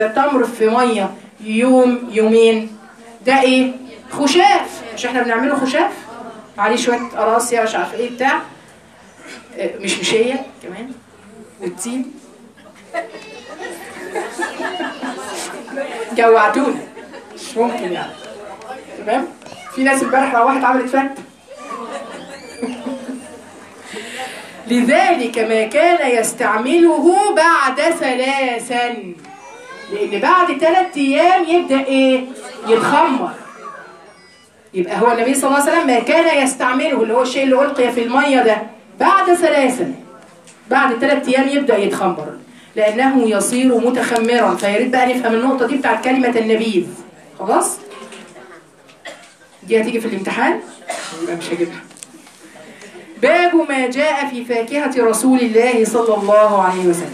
التمر في ميه يوم يومين ده ايه خشاف مش احنا بنعمله خشاف عليه شويه قراصية مش عارف ايه بتاع إيه، مش مشيه كمان والتين جوعتونا مش ممكن يعني تمام في ناس امبارح روحت عملت فت لذلك ما كان يستعمله بعد ثلاثا لان بعد ثلاث ايام يبدا ايه يتخمر يبقى هو النبي صلى الله عليه وسلم ما كان يستعمله اللي هو الشيء اللي القي في الميه ده بعد ثلاثا بعد ثلاث ايام يبدا يتخمر لانه يصير متخمرا فيا ريت بقى نفهم النقطه دي بتاعت كلمه النبيذ خلاص دي هتيجي في الامتحان يبقى مش هجيبها باب ما جاء في فاكهة رسول الله صلى الله عليه وسلم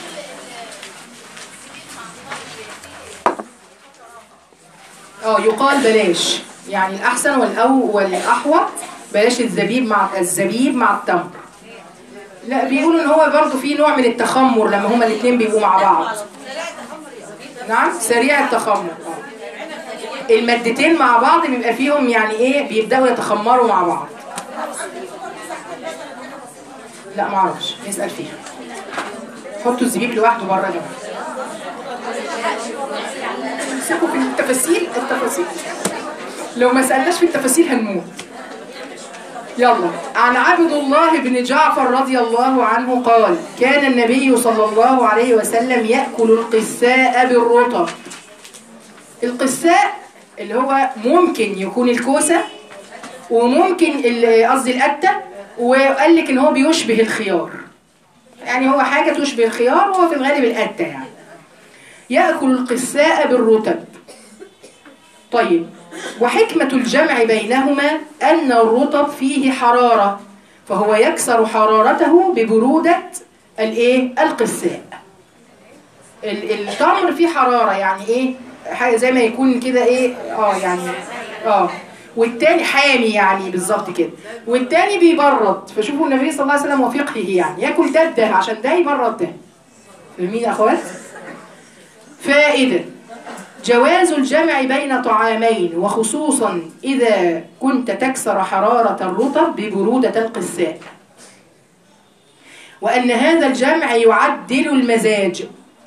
اه يقال بلاش يعني الأحسن والأو والأحوط بلاش الزبيب مع الزبيب مع التمر لا بيقولوا ان هو برضه في نوع من التخمر لما هما الاثنين بيبقوا مع بعض نعم سريع التخمر آه. المادتين مع بعض بيبقى فيهم يعني ايه بيبداوا يتخمروا مع بعض لا ما اعرفش نسال فيها حطوا الزبيب لوحده بره يا جماعه امسكوا في التفاصيل التفاصيل لو ما سالناش في التفاصيل هنموت يلا عن عبد الله بن جعفر رضي الله عنه قال كان النبي صلى الله عليه وسلم يأكل القساء بالرطب القساء اللي هو ممكن يكون الكوسة وممكن ال- قصدي القتة وقال لك ان هو بيشبه الخيار يعني هو حاجة تشبه الخيار وهو في الغالب القتة يعني يأكل القساء بالرطب طيب وحكمة الجمع بينهما أن الرطب فيه حرارة فهو يكسر حرارته ببرودة الايه القساء ال- التمر فيه حرارة يعني ايه حاجة زي ما يكون كده ايه اه يعني اه والتاني حامي يعني بالظبط كده والتاني بيبرد فشوفوا النبي صلى الله عليه وسلم وفقهه يعني ياكل ده ده عشان ده يبرد ده فاهمين يا اخوات فائدة جواز الجمع بين طعامين وخصوصا إذا كنت تكسر حرارة الرطب ببرودة القساء وأن هذا الجمع يعدل المزاج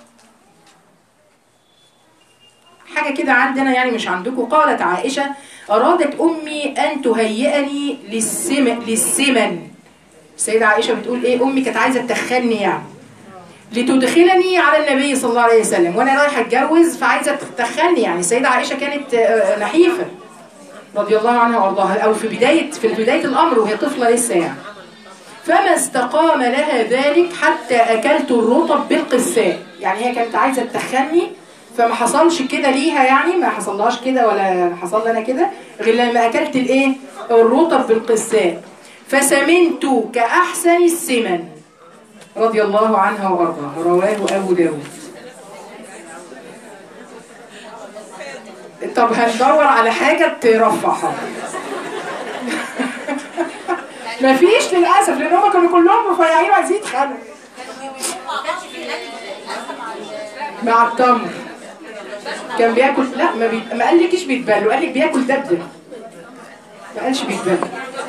حاجة كده عندنا يعني مش عندكم قالت عائشة أرادت أمي أن تهيئني للسم... للسمن السيدة عائشة بتقول إيه أمي كانت عايزة تخني يعني لتدخلني على النبي صلى الله عليه وسلم وانا رايحه اتجوز فعايزه تدخلني يعني السيده عائشه كانت آه، نحيفه رضي الله عنها وارضاها او في بدايه في بدايه الامر وهي طفله لسه يعني فما استقام لها ذلك حتى اكلت الرطب بالقساء يعني هي كانت عايزه تدخلني فما حصلش كده ليها يعني ما حصلهاش كده ولا حصل لنا كده غير لما اكلت الايه الرطب بالقساء فسمنت كاحسن السمن رضي الله عنها وارضاها رواه ابو داود طب هندور على حاجه ترفعها مفيش للاسف لان هم كانوا كلهم رفيعين وعايزين يتخانقوا مع التمر كان بياكل لا ما, بي... ما قالكيش بيتبل قال لك بياكل دبدب ما قالش بيتبل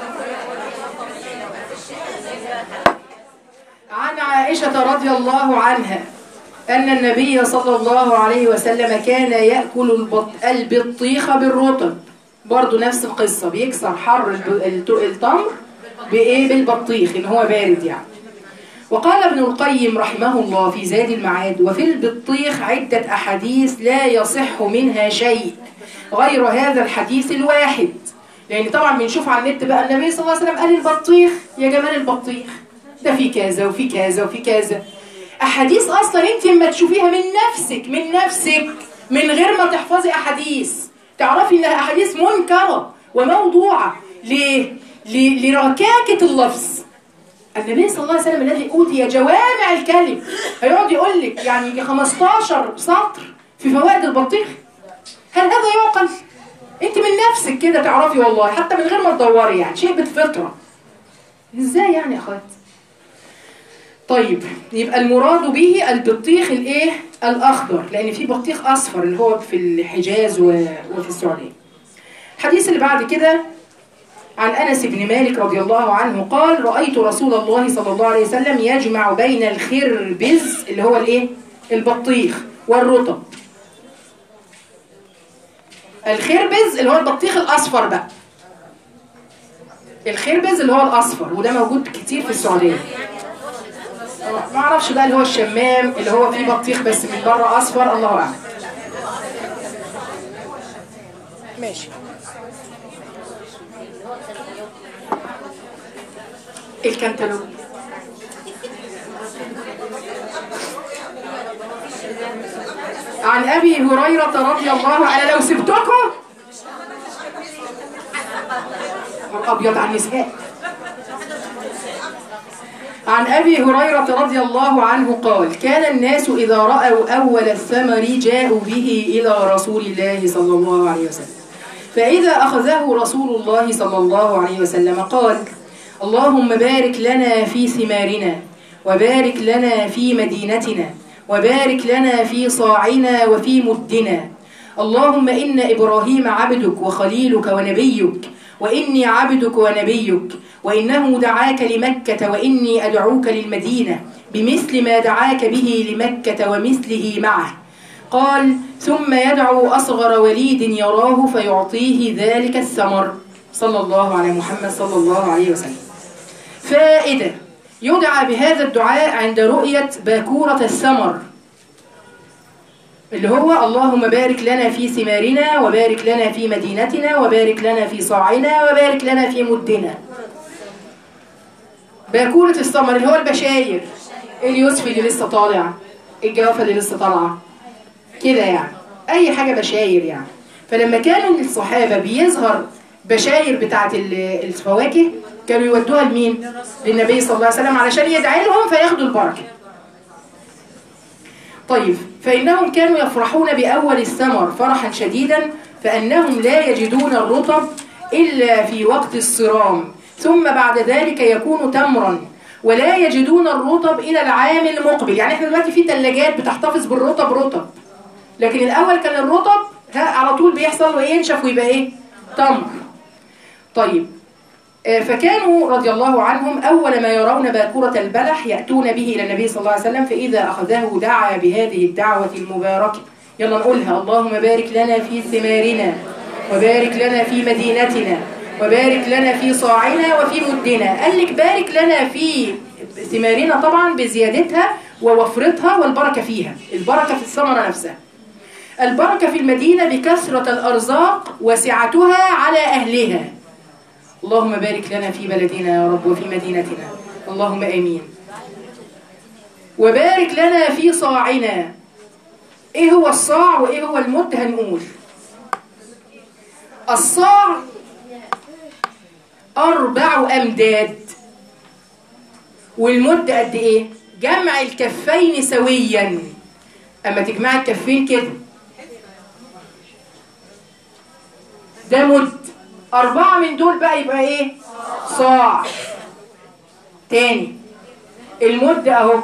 عن عائشة رضي الله عنها أن النبي صلى الله عليه وسلم كان يأكل البط... البطيخ بالرطب برضو نفس القصة بيكسر حر الب... الت- التمر بإيه بالبطيخ إن هو بارد يعني وقال ابن القيم رحمه الله في زاد المعاد وفي البطيخ عدة أحاديث لا يصح منها شيء غير هذا الحديث الواحد لأن طبعا بنشوف على النت بقى النبي صلى الله عليه وسلم قال البطيخ يا جمال البطيخ ده في كذا وفي كذا وفي كذا أحاديث أصلا أنت لما تشوفيها من نفسك من نفسك من غير ما تحفظي أحاديث تعرفي إنها أحاديث منكرة وموضوعة ليه؟ ل- لركاكة اللفظ النبي صلى الله عليه وسلم الذي أوتي جوامع الكلم هيقعد يقول لك يعني يجي 15 سطر في فوائد البطيخ هل هذا يعقل؟ انت من نفسك كده تعرفي والله حتى من غير ما تدوري يعني شيء بالفطرة ازاي يعني يا اخوات طيب يبقى المراد به البطيخ الايه الاخضر لان في بطيخ اصفر اللي هو في الحجاز و- وفي السعوديه الحديث اللي بعد كده عن انس بن مالك رضي الله عنه قال رايت رسول الله صلى الله عليه وسلم يجمع بين الخربز اللي هو الايه البطيخ والرطب الخربز اللي هو البطيخ الاصفر بقى الخربز اللي هو الاصفر وده موجود كتير في السعوديه ما اعرفش بقى اللي هو الشمام اللي هو فيه بطيخ بس من بره اصفر الله اعلم ماشي الكنتالوب عن ابي هريره رضي الله عنه لو سبتكم ابيض عن النساء عن أبي هريرة رضي الله عنه قال كان الناس إذا رأوا أول الثمر جاءوا به إلى رسول الله صلى الله عليه وسلم فإذا أخذه رسول الله صلى الله عليه وسلم قال اللهم بارك لنا في ثمارنا وبارك لنا في مدينتنا وبارك لنا في صاعنا وفي مدنا اللهم إن إبراهيم عبدك وخليلك ونبيك وإني عبدك ونبيك وإنه دعاك لمكة وإني أدعوك للمدينة بمثل ما دعاك به لمكة ومثله معه قال ثم يدعو أصغر وليد يراه فيعطيه ذلك الثمر صلى الله على محمد صلى الله عليه وسلم فائدة يدعى بهذا الدعاء عند رؤية باكورة الثمر اللي هو اللهم بارك لنا في ثمارنا وبارك لنا في مدينتنا وبارك لنا في صاعنا وبارك لنا في مدنا باكورة الثمر اللي هو البشاير اليوسف اللي لسه طالع الجوافة اللي لسه طالعة كده يعني أي حاجة بشاير يعني فلما كانوا الصحابة بيظهر بشاير بتاعت ال- الفواكه كانوا يودوها لمين؟ للنبي صلى الله عليه وسلم علشان يدعي لهم فياخدوا البركة طيب فإنهم كانوا يفرحون بأول الثمر فرحا شديدا فأنهم لا يجدون الرطب إلا في وقت الصرام ثم بعد ذلك يكون تمرا ولا يجدون الرطب إلى العام المقبل يعني احنا دلوقتي في ثلاجات بتحتفظ بالرطب رطب لكن الأول كان الرطب ها على طول بيحصل له إيه؟ ينشف ويبقى إيه؟ تمر طيب آه، فكانوا رضي الله عنهم أول ما يرون باكورة البلح يأتون به إلى النبي صلى الله عليه وسلم فإذا أخذه دعا بهذه الدعوة المباركة يلا نقولها اللهم بارك لنا في ثمارنا وبارك لنا في مدينتنا وبارك لنا في صاعنا وفي مدنا قال لك بارك لنا في ثمارنا طبعا بزيادتها ووفرتها والبركة فيها البركة في الثمرة نفسها البركة في المدينة بكثرة الأرزاق وسعتها على أهلها اللهم بارك لنا في بلدنا يا رب وفي مدينتنا اللهم امين وبارك لنا في صاعنا ايه هو الصاع وايه هو المد هنقول الصاع اربع امداد والمد قد ايه جمع الكفين سويا اما تجمع الكفين كده ده مد أربعة من دول بقى يبقى إيه؟ صاع تاني المد أهو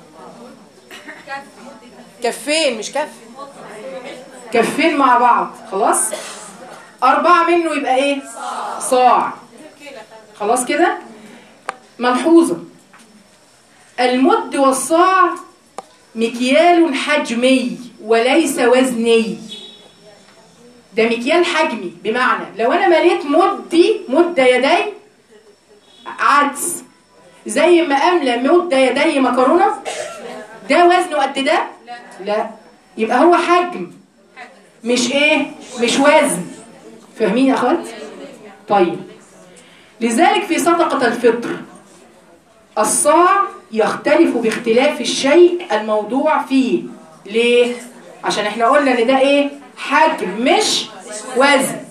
كفين مش كف كفين مع بعض خلاص أربعة منه يبقى إيه؟ صاع خلاص كده ملحوظة المد والصاع مكيال حجمي وليس وزني ده مكيال حجمي بمعنى لو انا مليت مدي مد يدي عدس زي ما املى مد يدي مكرونه ده وزنه قد ده لا يبقى هو حجم مش ايه مش وزن فاهمين يا اخوات طيب لذلك في صدقه الفطر الصاع يختلف باختلاف الشيء الموضوع فيه ليه عشان احنا قلنا ان ده ايه حجم مش وزن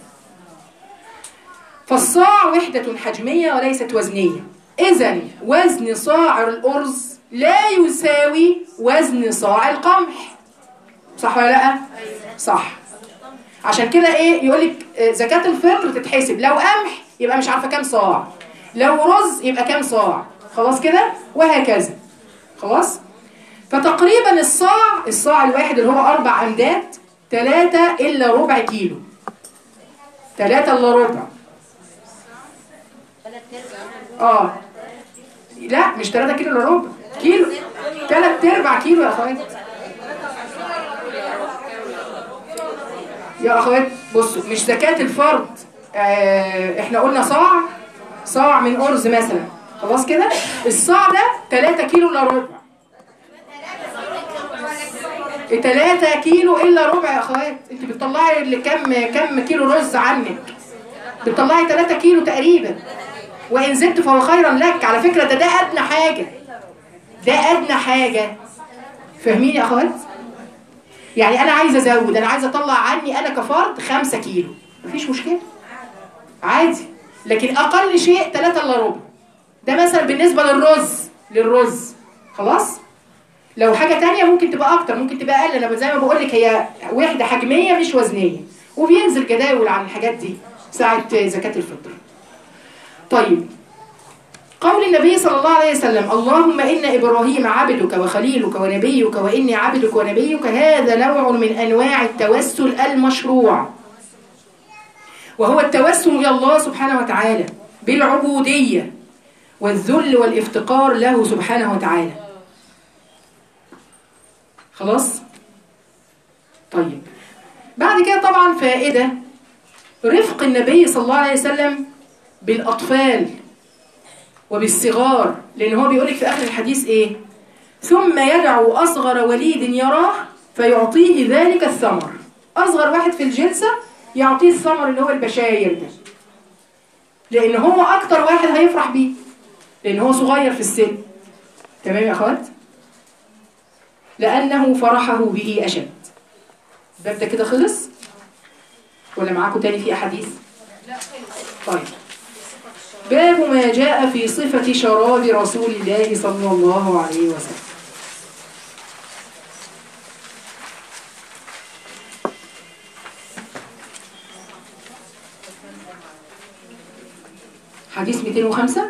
فالصاع وحدة حجمية وليست وزنية إذا وزن صاع الأرز لا يساوي وزن صاع القمح صح ولا لا؟ صح عشان كده ايه يقول لك زكاة الفطر تتحسب لو قمح يبقى مش عارفة كام صاع لو رز يبقى كام صاع خلاص كده وهكذا خلاص فتقريبا الصاع الصاع الواحد اللي هو اربع امداد ثلاثة الا ربع كيلو ثلاثة الا ربع اه لا مش 3 كيلو الا ربع كيلو 3 ارباع كيلو يا اخوات يا اخوات بصوا مش زكاة الفرد آه احنا قلنا صاع صاع من ارز مثلا خلاص كده الصاع ده 3 كيلو الا ربع 3 كيلو الا ربع يا اخوات انت بتطلعي اللي كم كم كيلو رز عنك بتطلعي 3 كيلو تقريبا وان زدت فهو خيرا لك على فكره ده ده ادنى حاجه ده ادنى حاجه فاهمين يا اخوات يعني انا عايزه ازود انا عايزه اطلع عني انا كفرد 5 كيلو مفيش مشكله عادي لكن اقل شيء 3 الا ربع ده مثلا بالنسبه للرز للرز خلاص لو حاجه تانية ممكن تبقى اكتر ممكن تبقى اقل انا زي ما بقول لك هي وحده حجميه مش وزنيه وبينزل جداول عن الحاجات دي ساعه زكاه الفطر طيب قول النبي صلى الله عليه وسلم اللهم إن إبراهيم عبدك وخليلك ونبيك وإني عبدك ونبيك هذا نوع من أنواع التوسل المشروع وهو التوسل إلى الله سبحانه وتعالى بالعبودية والذل والافتقار له سبحانه وتعالى خلاص طيب بعد كده طبعا فائدة رفق النبي صلى الله عليه وسلم بالأطفال وبالصغار لأن هو بيقولك في آخر الحديث إيه ثم يدعو أصغر وليد يراه فيعطيه ذلك الثمر أصغر واحد في الجلسة يعطيه الثمر اللي هو البشاير ده لأن هو أكتر واحد هيفرح بيه لأن هو صغير في السن تمام يا أخوات لأنه فرحه به أشد الباب ده كده خلص ولا معاكم تاني في أحاديث طيب باب ما جاء في صفة شراب رسول الله صلى الله عليه وسلم حديث 205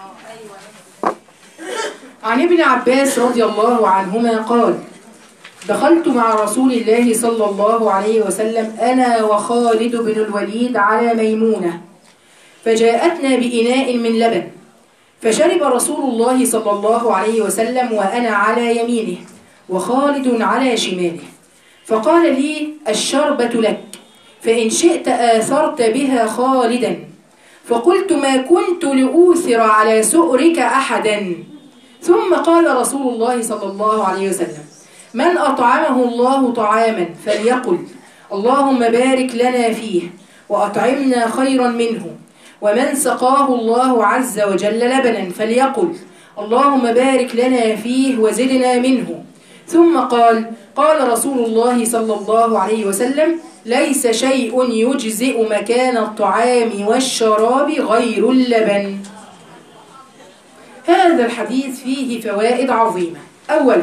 عن ابن عباس رضي الله عنهما قال دخلت مع رسول الله صلى الله عليه وسلم أنا وخالد بن الوليد على ميمونة فجاءتنا بإناء من لبن فشرب رسول الله صلى الله عليه وسلم وأنا على يمينه وخالد على شماله فقال لي الشربة لك فإن شئت آثرت بها خالدا فقلت ما كنت لأوثر على سؤرك أحدا ثم قال رسول الله صلى الله عليه وسلم من أطعمه الله طعاما فليقل اللهم بارك لنا فيه وأطعمنا خيرا منه ومن سقاه الله عز وجل لبنا فليقل اللهم بارك لنا فيه وزدنا منه ثم قال قال رسول الله صلى الله عليه وسلم ليس شيء يجزئ مكان الطعام والشراب غير اللبن هذا الحديث فيه فوائد عظيمة أولا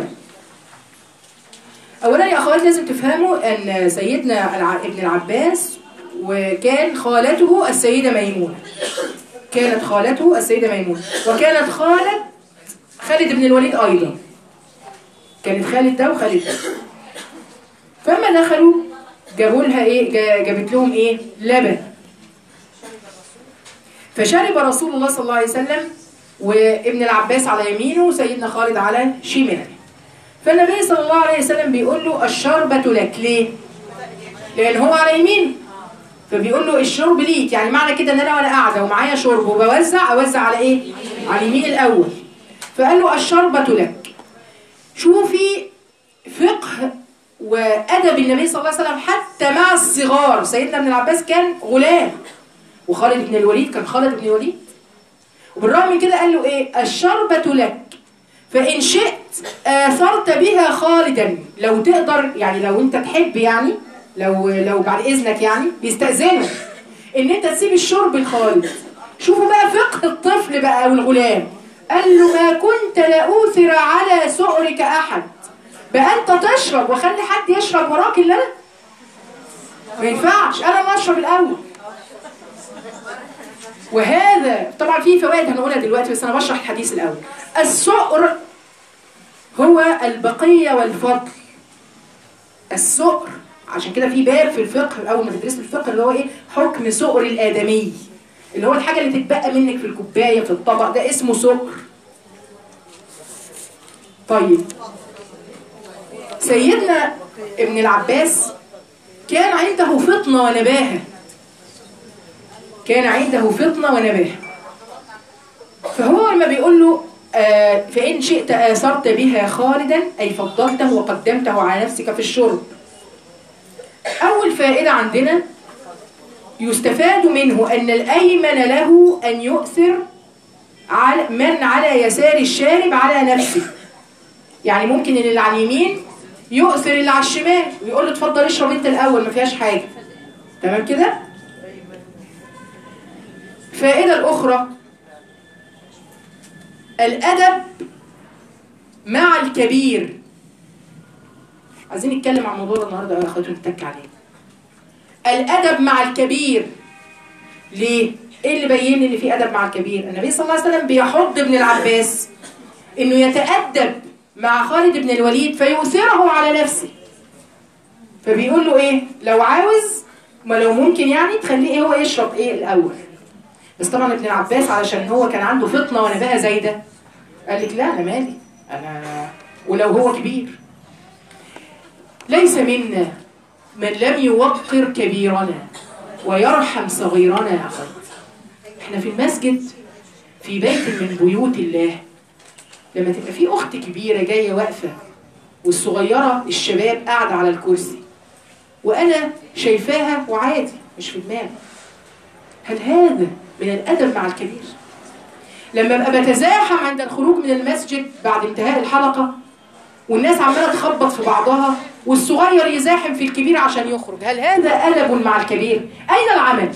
أولا يا أخوات لازم تفهموا أن سيدنا الع... ابن العباس وكان خالته السيدة ميمونة كانت خالته السيدة ميمونة وكانت خالة خالد بن الوليد أيضا كانت خالد ده وخالد ده فلما دخلوا جابوا لها ايه جابت لهم ايه لبن فشرب رسول الله صلى الله عليه وسلم وابن العباس على يمينه وسيدنا خالد على شماله فالنبي صلى الله عليه وسلم بيقول له الشربة لك ليه لان هو على يمينه فبيقول له الشرب ليك يعني معنى كده ان انا وانا قاعده ومعايا شرب وبوزع اوزع على ايه على اليمين الاول فقال له الشربة لك شوفي فقه وادب النبي صلى الله عليه وسلم حتى مع الصغار سيدنا ابن العباس كان غلام وخالد بن الوليد كان خالد بن الوليد وبالرغم من كده قال له ايه الشربة لك فإن شئت آثرت بها خالدا لو تقدر يعني لو انت تحب يعني لو لو بعد اذنك يعني بيستأذنوا ان انت تسيب الشرب لخالد شوفوا بقى فقه الطفل بقى والغلام قال له ما كنت لأوثر على سؤرك أحد بقى انت تشرب وخلي حد يشرب وراك اللي انا ما ينفعش انا اللي اشرب الاول وهذا طبعا في فوائد هنقولها دلوقتي بس انا بشرح الحديث الاول السؤر هو البقية والفضل السؤر عشان كده في باب في الفقه اول ما تدرسوا الفقه اللي هو ايه حكم سؤر الادمي اللي هو الحاجه اللي تتبقى منك في الكوبايه في الطبق ده اسمه سؤر طيب سيدنا ابن العباس كان عنده فطنه ونباهه كان عنده فطنه ونباهه فهو لما بيقول له آه فإن شئت آثرت بها خالدا أي فضلته وقدمته على نفسك في الشرب أول فائدة عندنا يستفاد منه أن الأيمن له أن يؤثر على من على يسار الشارب على نفسه يعني ممكن اللي على اليمين يؤثر اللي على الشمال ويقول له اتفضل اشرب انت الاول ما فيهاش حاجه تمام كده الفائده الاخرى الادب مع الكبير عايزين نتكلم عن موضوع النهارده يا اخواتي نتك عليه الادب مع الكبير ليه ايه اللي بين ان في ادب مع الكبير النبي صلى الله عليه وسلم بيحض ابن العباس انه يتادب مع خالد بن الوليد فيؤثره على نفسه فبيقول له ايه لو عاوز ما لو ممكن يعني تخليه ايه هو يشرب ايه الاول بس طبعا ابن العباس علشان هو كان عنده فطنه ونباهه زايده قال لك لا انا مالي انا ولو هو كبير ليس منا من لم يوقر كبيرنا ويرحم صغيرنا يا أخوات احنا في المسجد في بيت من بيوت الله لما تبقى في أخت كبيرة جاية واقفة والصغيرة الشباب قاعدة على الكرسي وأنا شايفاها وعادي مش في دماغي هل هذا من الأدب مع الكبير؟ لما ابقى بتزاحم عند الخروج من المسجد بعد انتهاء الحلقة والناس عمالة تخبط في بعضها والصغير يزاحم في الكبير عشان يخرج هل هذا أدب مع الكبير؟ أين العمل؟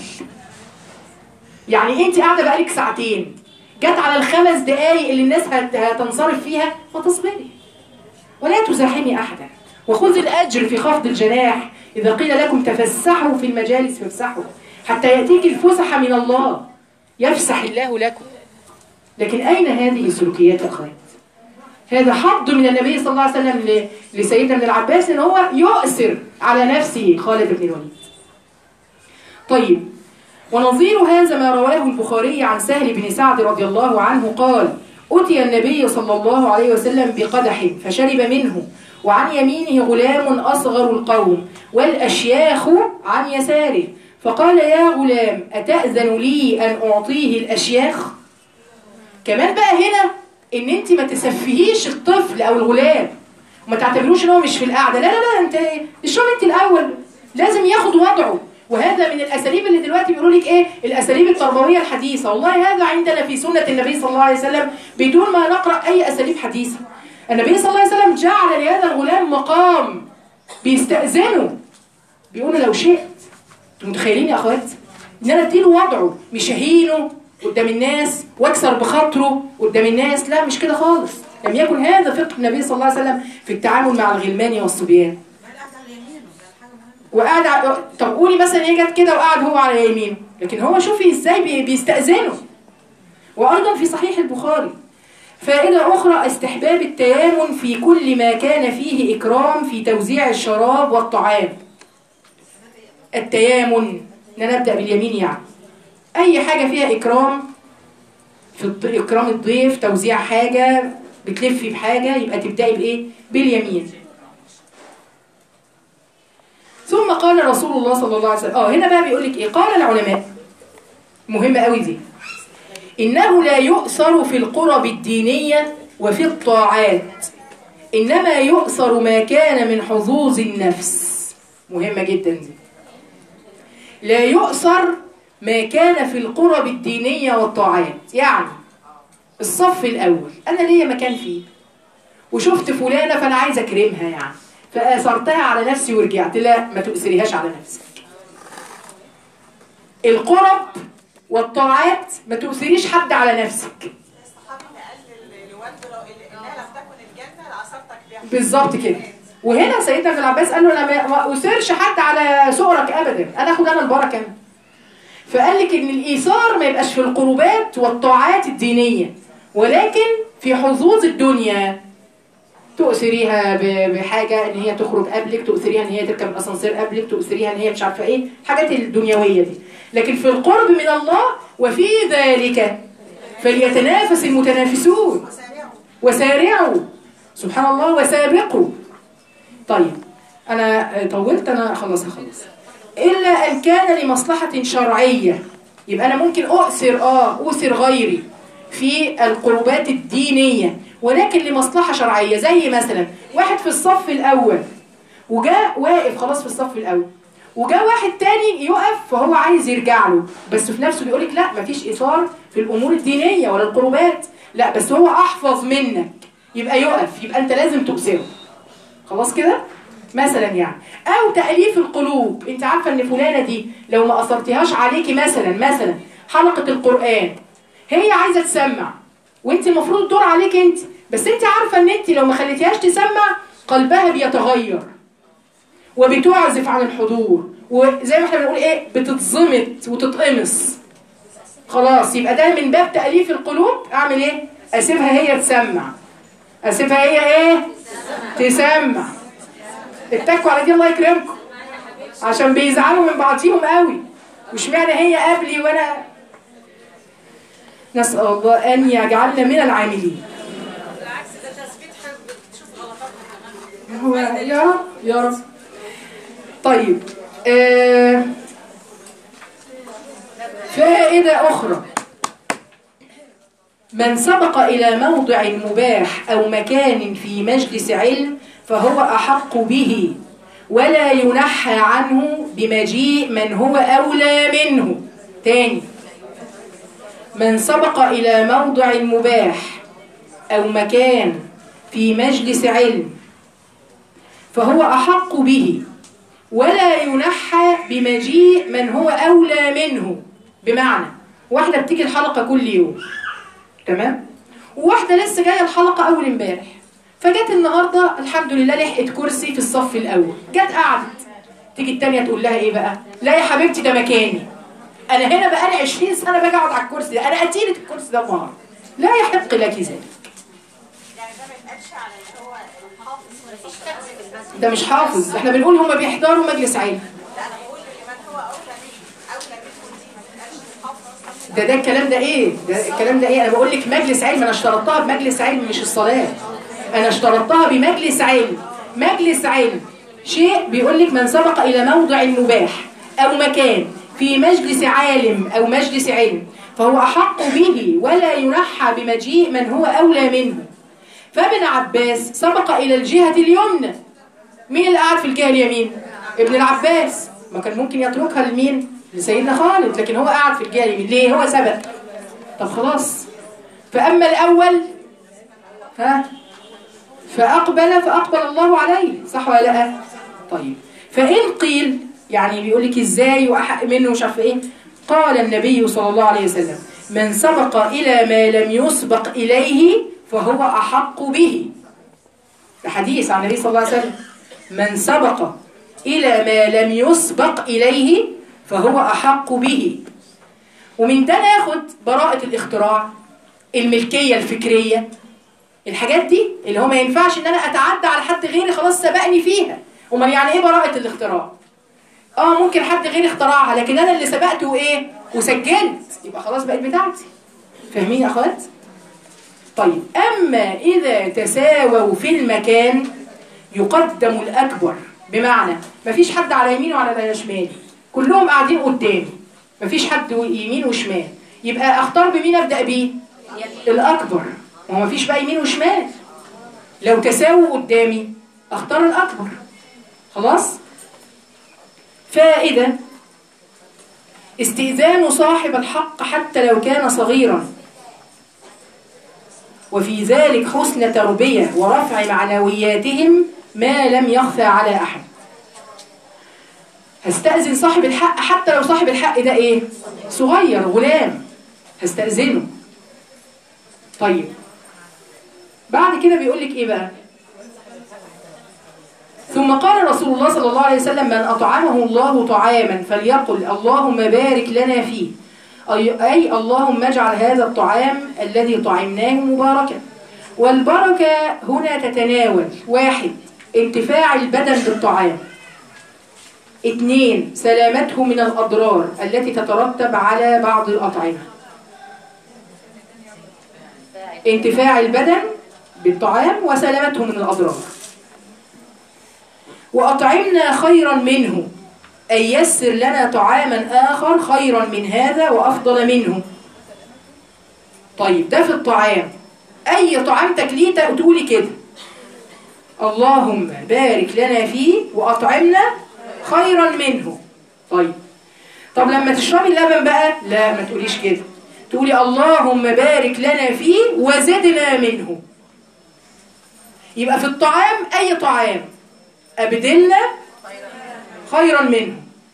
يعني أنت قاعدة بقالك ساعتين جت على الخمس دقايق اللي الناس هت- هتنصرف فيها فتصبري ولا تزاحمي أحدا وخذ الأجر في خفض الجناح إذا قيل لكم تفسحوا في المجالس فافسحوا حتى يأتيك الفسح من الله يفسح الله لكم لكن أين هذه السلوكيات يا أخوات؟ هذا حظ من النبي صلى الله عليه وسلم ل- لسيدنا ابن العباس ان هو يؤثر على نفسه خالد بن الوليد. طيب ونظير هذا ما رواه البخاري عن سهل بن سعد رضي الله عنه قال: أتي النبي صلى الله عليه وسلم بقدح فشرب منه وعن يمينه غلام أصغر القوم والأشياخ عن يساره فقال يا غلام أتأذن لي أن أعطيه الأشياخ؟ كمان بقى هنا ان انت ما تسفهيش الطفل او الغلام وما تعتبروش ان هو مش في القعده لا لا لا انت اشرب انت الاول لازم ياخد وضعه وهذا من الاساليب اللي دلوقتي بيقولوا لك ايه الاساليب التربويه الحديثه والله هذا عندنا في سنه النبي صلى الله عليه وسلم بدون ما نقرا اي اساليب حديثه النبي صلى الله عليه وسلم جعل لهذا الغلام مقام بيستاذنه بيقول له لو شئت انتوا متخيلين يا اخوات ان انا اديله وضعه مش اهينه قدام الناس واكسر بخاطره قدام الناس لا مش كده خالص لم يكن هذا فقه النبي صلى الله عليه وسلم في التعامل مع الغلمان والصبيان وقعد ع- طب قولي مثلا هي جت كده وقعد هو على يمينه لكن هو شوفي ازاي بي- بيستأذنه وايضا في صحيح البخاري فائدة أخرى استحباب التيامن في كل ما كان فيه إكرام في توزيع الشراب والطعام التيامن إن أنا نبدأ باليمين يعني أي حاجة فيها إكرام في الض... إكرام الضيف توزيع حاجة بتلفي بحاجة يبقى تبدأي بإيه؟ باليمين ثم قال رسول الله صلى الله عليه وسلم اه هنا بقى بيقول لك ايه قال العلماء مهمة قوي دي إنه لا يؤثر في القرب الدينية وفي الطاعات إنما يؤثر ما كان من حظوظ النفس مهمة جدا دي لا يؤثر ما كان في القرب الدينية والطاعات يعني الصف الأول أنا ليا مكان فيه وشفت فلانة فأنا عايز أكرمها يعني فآثرتها على نفسي ورجعت لا ما تؤثريهاش على نفسك القرب والطاعات ما تؤثريش حد على نفسك الصحابي قال لوالده لو انها لم تكن الجنه لاثرتك بها بالظبط كده وهنا سيدنا ابن العباس قال له انا ما- ما اثيرش حد على سؤرك ابدا انا اخد انا البركه أنا. فقال لك ان الايثار ما يبقاش في القربات والطاعات الدينيه ولكن في حظوظ الدنيا تؤثريها ب- بحاجه ان هي تخرج قبلك تؤثريها ان هي تركب الاسانسير قبلك تؤثريها ان هي مش عارفه ايه الحاجات الدنيويه دي لكن في القرب من الله وفي ذلك فليتنافس المتنافسون وسارعوا سبحان الله وسابقوا طيب انا طولت انا خلاص هخلص الا ان كان لمصلحه شرعيه يبقى انا ممكن اؤثر اه اؤثر غيري في القربات الدينيه ولكن لمصلحه شرعيه زي مثلا واحد في الصف الاول وجاء واقف خلاص في الصف الاول وجاء واحد تاني يقف فهو عايز يرجع له بس في نفسه بيقول لك لا مفيش اثار في الامور الدينيه ولا القربات لا بس هو احفظ منك يبقى يقف يبقى انت لازم تؤثره خلاص كده مثلا يعني او تاليف القلوب انت عارفه ان فلانه دي لو ما اثرتيهاش عليكي مثلا مثلا حلقه القران هي عايزه تسمع وانت المفروض الدور عليك انت بس انت عارفه ان انت لو ما خليتيهاش تسمع قلبها بيتغير وبتعزف عن الحضور وزي ما احنا بنقول ايه بتتظمت وتتقمص خلاص يبقى ده من باب تاليف القلوب اعمل ايه اسيبها هي تسمع اسيبها هي ايه تسمع اتكوا على دي الله يكرمكم عشان بيزعلوا من بعضيهم قوي مش معنى هي قبلي وانا نسال الله ان يجعلنا من العاملين بالعكس ده تثبيت حب بتشوف غلطاتنا كمان هو يا رب يا رب طيب آه فائدة أخرى من سبق إلى موضع مباح أو مكان في مجلس علم فهو أحق به ولا ينحى عنه بمجيء من هو أولى منه تاني من سبق إلى موضع مباح أو مكان في مجلس علم فهو أحق به ولا ينحى بمجيء من هو أولى منه بمعنى واحدة بتيجي الحلقة كل يوم تمام وواحدة لسه جاية الحلقة أول امبارح فجت النهاردة الحمد لله لحقت كرسي في الصف الأول جت قعدت تيجي التانية تقول لها إيه بقى لا يا حبيبتي ده مكاني أنا هنا بقالي 20 سنة باجي أقعد على الكرسي ده أنا قتيلة الكرسي ده النهاردة لا يحق لك ذلك يعني ده ما يتقالش على اللي هو الحافظ مفيش كتب في المسجد ده مش حافظ احنا بنقول هما بيحضروا مجلس علم لا انا بقول لمن هو اولى منه اولى منه دي ما تتقالش الحافظ ده ده الكلام ده ايه ده الكلام ده ايه انا بقول لك مجلس علم انا اشترطتها بمجلس علم مش الصلاه انا اشترطتها بمجلس علم مجلس علم شيء بيقول لك من سبق الى موضع مباح او مكان في مجلس عالم او مجلس علم فهو احق به ولا ينحى بمجيء من هو اولى منه فابن عباس سبق الى الجهه اليمنى مين اللي قاعد في الجهه اليمين ابن العباس ما كان ممكن يتركها لمين لسيدنا خالد لكن هو قاعد في الجهه اليمين ليه هو سبق طب خلاص فاما الاول ها فاقبل فاقبل الله عليه صح ولا لا طيب فان قيل يعني بيقول لك ازاي واحق منه مش عارفه ايه قال النبي صلى الله عليه وسلم من سبق الى ما لم يسبق اليه فهو احق به ده حديث عن النبي صلى الله عليه وسلم من سبق إلى ما لم يسبق إليه فهو أحق به ومن ده ناخد براءة الاختراع الملكية الفكرية الحاجات دي اللي هو ما ينفعش ان انا اتعدى على حد غيري خلاص سبقني فيها امال يعني ايه براءة الاختراع اه ممكن حد غيري اخترعها لكن انا اللي سبقت وايه وسجلت يبقى خلاص بقت بتاعتي فاهمين يا اخوات طيب اما اذا تساووا في المكان يقدم الأكبر بمعنى مفيش حد على يمين وعلى على شمال كلهم قاعدين قدامي مفيش حد يمين وشمال يبقى اختار بمين ابدا بيه الاكبر ما هو مفيش بقى يمين وشمال لو تساووا قدامي اختار الاكبر خلاص فائده استئذان صاحب الحق حتى لو كان صغيرا وفي ذلك حسن تربية ورفع معنوياتهم ما لم يخفى على أحد هستأذن صاحب الحق حتى لو صاحب الحق ده إيه؟ صغير غلام هستأذنه طيب بعد كده بيقول لك إيه بقى؟ ثم قال رسول الله صلى الله عليه وسلم من أطعمه الله طعاما فليقل اللهم بارك لنا فيه أي, أي اللهم اجعل هذا الطعام الذي طعمناه مباركا والبركة هنا تتناول واحد انتفاع البدن بالطعام اثنين سلامته من الأضرار التي تترتب على بعض الأطعمة انتفاع البدن بالطعام وسلامته من الأضرار وأطعمنا خيرا منه أي يسر لنا طعاما آخر خيرا من هذا وأفضل منه طيب ده في الطعام أي طعام تكليته تقولي كده اللهم بارك لنا فيه وأطعمنا خيرا منه طيب طب لما تشربي اللبن بقى لا ما تقوليش كده تقولي اللهم بارك لنا فيه وزدنا منه يبقى في الطعام أي طعام أبدلنا خيرا منه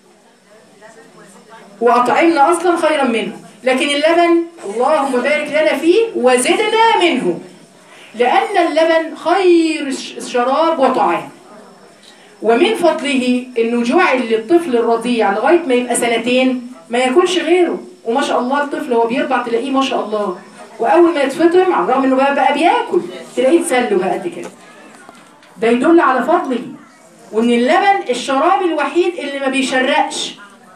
وأطعمنا أصلا خيرا منه لكن اللبن اللهم بارك لنا فيه وزدنا منه لأن اللبن خير شراب وطعام ومن فضله انه جعل للطفل الرضيع لغايه ما يبقى سنتين ما ياكلش غيره وما شاء الله الطفل هو بيرضع تلاقيه ما شاء الله واول ما يتفطم على الرغم انه بقى, بقى بياكل تلاقيه اتسلوا بقى قد كده ده يدل على فضله وان اللبن الشراب الوحيد اللي ما بيشرقش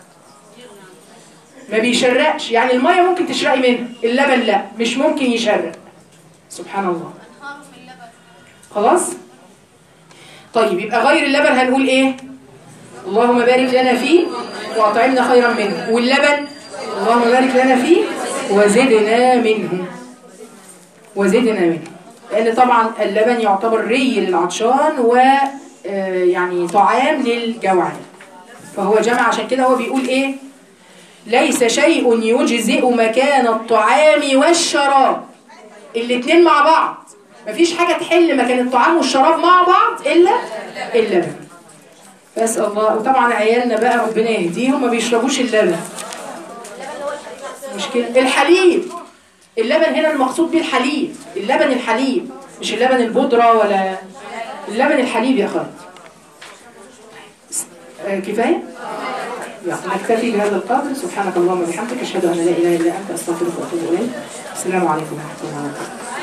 ما بيشرقش يعني الميه ممكن تشرقي منها اللبن لا مش ممكن يشرق سبحان الله خلاص طيب يبقى غير اللبن هنقول ايه اللهم بارك لنا فيه واطعمنا خيرا منه واللبن اللهم بارك لنا فيه وزدنا منه وزدنا منه لان طبعا اللبن يعتبر ري للعطشان و آه، يعني طعام للجوعان فهو جمع عشان كده هو بيقول ايه ليس شيء يجزئ مكان الطعام والشراب الاتنين مع بعض مفيش حاجة تحل مكان الطعام والشراب مع بعض إلا اللبن فأسأل الله وطبعا عيالنا بقى ربنا يهديهم ما بيشربوش اللبن مشكلة الحليب اللبن هنا المقصود بيه الحليب اللبن الحليب مش اللبن البودرة ولا اللبن الحليب يا خالد آه، كفاية؟ يلا نكتفي بهذا القدر سبحانك اللهم وبحمدك اشهد ان لا اله الا انت استغفرك واتوب اليك السلام عليكم ورحمه الله وبركاته